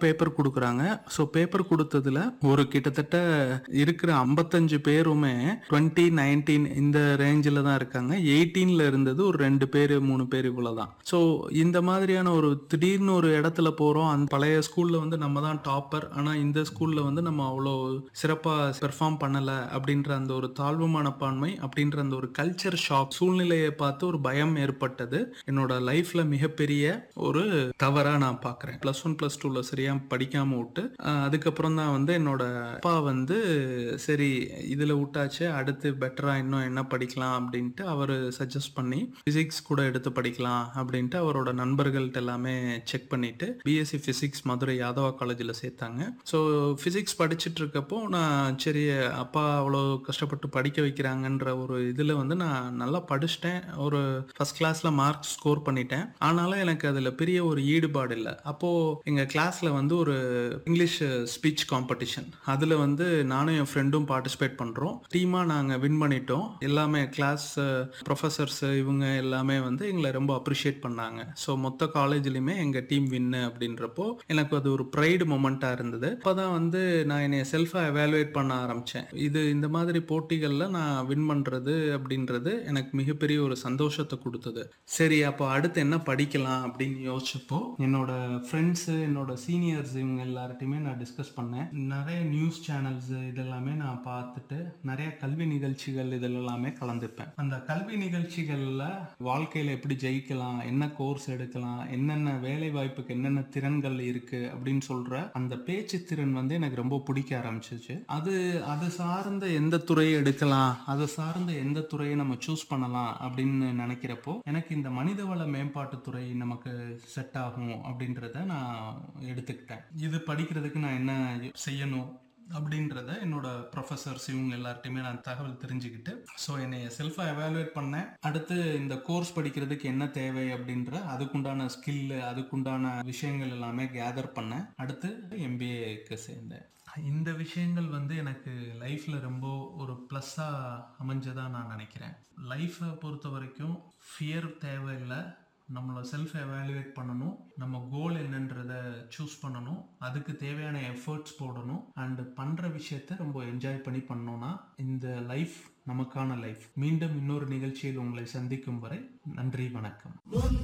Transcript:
paper கொடுக்குறாங்க so paper கொடுத்ததுல ஒரு கிட்டத்தட்ட இருக்கிற ஐம்பத்தஞ்சு பேருமே டுவெண்ட்டி நைன்டீன் இந்த ரேஞ்சில் தான் இருக்காங்க எயிட்டீன்ல இருந்தது ஒரு ரெண்டு பேர் மூணு பேர் இவ்வளவுதான் ஸோ இந்த மாதிரியான ஒரு திடீர்னு ஒரு இடத்துல போறோம் அந்த பழைய ஸ்கூல்ல வந்து நம்ம தான் டாப்பர் ஆனா இந்த ஸ்கூல்ல வந்து நம்ம அவ்வளோ சிறப்பா பெர்ஃபார்ம் பண்ணல அப்படின்ற அந்த ஒரு தாழ்வு மனப்பான்மை அப்படின்ற அந்த ஒரு கல்ச்சர் ஷாக் சூழ்நிலையை பார்த்து ஒரு பயம் ஏற்பட்டது என்னோட லைஃப்ல மிகப்பெரிய ஒரு தவறா நான் பார்க்கறேன் ப்ளஸ் ஒன் ப்ளஸ் டூல சரியா படிக்காம விட்டு அஹ், அதுக்கப்புறம் தான் வந்து என்னோட அப்பா வந்து சரி இதுல விட்டாச்சு அடுத்து பெட்டரா இன்னும் என்ன படிக்கலாம் அப்படின்ட்டு அவர் சஜஸ்ட் பண்ணி பிசிக்ஸ் கூட எடுத்து படிக்கலாம் அப்படின்ட்டு அவரோட நண்பர்கள்ட்ட எல்லாமே செக் பண்ணிட்டு பிஎஸ்சி பிசிக்ஸ் மதுரை யாதவா காலேஜில் சேர்த்தாங்க ஸோ பிசிக்ஸ் படிச்சுட்டு இருக்கப்போ நான் சரி அப்பா அவ்வளோ கஷ்டப்பட்டு படிக்க வைக்கிறாங்கன்ற ஒரு இதில் வந்து நான் நல்லா படிச்சிட்டேன் ஒரு ஃபர்ஸ்ட் கிளாஸில் மார்க் ஸ்கோர் பண்ணிட்டேன் ஆனாலும் எனக்கு அதில் பெரிய ஒரு ஈடுபாடு இல்லை அப்போது எங்கள் கிளாஸில் வந்து ஒரு இங்கிலீஷ் ஸ்பீச் காம்படிஷன் அதில் வந்து நானும் என் ஃப்ரெண்டும் பார்ட்டிசிபேட் பண்ணுறோம் டீமாக நாங்கள் வின் பண்ணிட்டோம் எல்லாமே கிளாஸ் ப்ரொஃபஸர்ஸ் இவங்க எல்லாமே வந்து எங்களை ரொம்ப அப்ரிஷியேட் பண்ணாங்க ஸோ மொத்த காலேஜ்லையுமே எங்கள் டீம் வின்னு அப்படின்றப்போ எனக்கு அது ஒரு ப்ரைடு மொமெண்ட்டாக இருந்தது அப்போ தான் வந்து நான் என்னை செல்ஃபாக எவாலுவேட் பண்ண ஆரம்பித்தேன் இது இந்த மாதிரி போட்டிகளில் நான் வின் பண்ணுறது அப்படின்றது எனக்கு மிகப்பெரிய ஒரு சந்தோஷத்தை கொடுத்தது சரி அப்போ அடுத்து என்ன படிக்கலாம் அப்படின்னு யோசிச்சப்போ என்னோட ஃப்ரெண்ட்ஸு என்னோட சீனியர்ஸ் இவங்க எல்லார்ட்டையுமே நான் டிஸ்கஸ் பண்ணேன் நிறைய நியூஸ் சேனல்ஸ் இதெல்லாமே நான் பார்த்துட்டு நிறைய கல்வி நிகழ்ச்சிகள் இதில் எல்லாமே கலந்துப்பேன் அந்த கல்வி நிகழ்ச்சிகளில் வாழ்க்கையில் எப்படி ஜெயிக்கலாம் என்ன கோர்ஸ் எடுக்கலாம் என்னென்ன வேலை வாய்ப்புக்கு என்னென்ன திறன்கள் இருக்கு அப்படின்னு சொல்ற அந்த பேச்சு திறன் வந்து எனக்கு ரொம்ப பிடிக்க ஆரம்பிச்சிச்சு அது அது சார்ந்த எந்த துறையை எடுக்கலாம் அது சார்ந்த எந்த துறையை நம்ம சூஸ் பண்ணலாம் அப்படின்னு நினைக்கிறப்போ எனக்கு இந்த மனிதவள மேம்பாட்டு துறை நமக்கு செட் ஆகும் அப்படின்றத நான் எடுத்துக்கிட்டேன் இது படிக்கிறதுக்கு நான் என்ன செய்யணும் அப்படின்றத என்னோட ப்ரொஃபசர்ஸ் இவங்க எல்லார்ட்டையுமே நான் தகவல் தெரிஞ்சுக்கிட்டு ஸோ என்னை செல்ஃபாக எவாலுவேட் பண்ணேன் அடுத்து இந்த கோர்ஸ் படிக்கிறதுக்கு என்ன தேவை அப்படின்ற அதுக்குண்டான ஸ்கில் அதுக்குண்டான விஷயங்கள் எல்லாமே கேதர் பண்ணேன் அடுத்து எம்பிஏக்கு சேர்ந்தேன் இந்த விஷயங்கள் வந்து எனக்கு லைஃப்பில் ரொம்ப ஒரு ப்ளஸ்ஸாக அமைஞ்சதாக நான் நினைக்கிறேன் லைஃப்பை பொறுத்த வரைக்கும் ஃபியர் தேவையில்லை நம்மளை செல்ஃப் எவாலுவேட் பண்ணணும் நம்ம கோல் என்னன்றத சூஸ் பண்ணணும் அதுக்கு தேவையான எஃபர்ட்ஸ் போடணும் அண்ட் பண்ணுற விஷயத்த ரொம்ப என்ஜாய் பண்ணி பண்ணோம்னா இந்த லைஃப் நமக்கான லைஃப் மீண்டும் இன்னொரு நிகழ்ச்சியில் உங்களை சந்திக்கும் வரை நன்றி வணக்கம்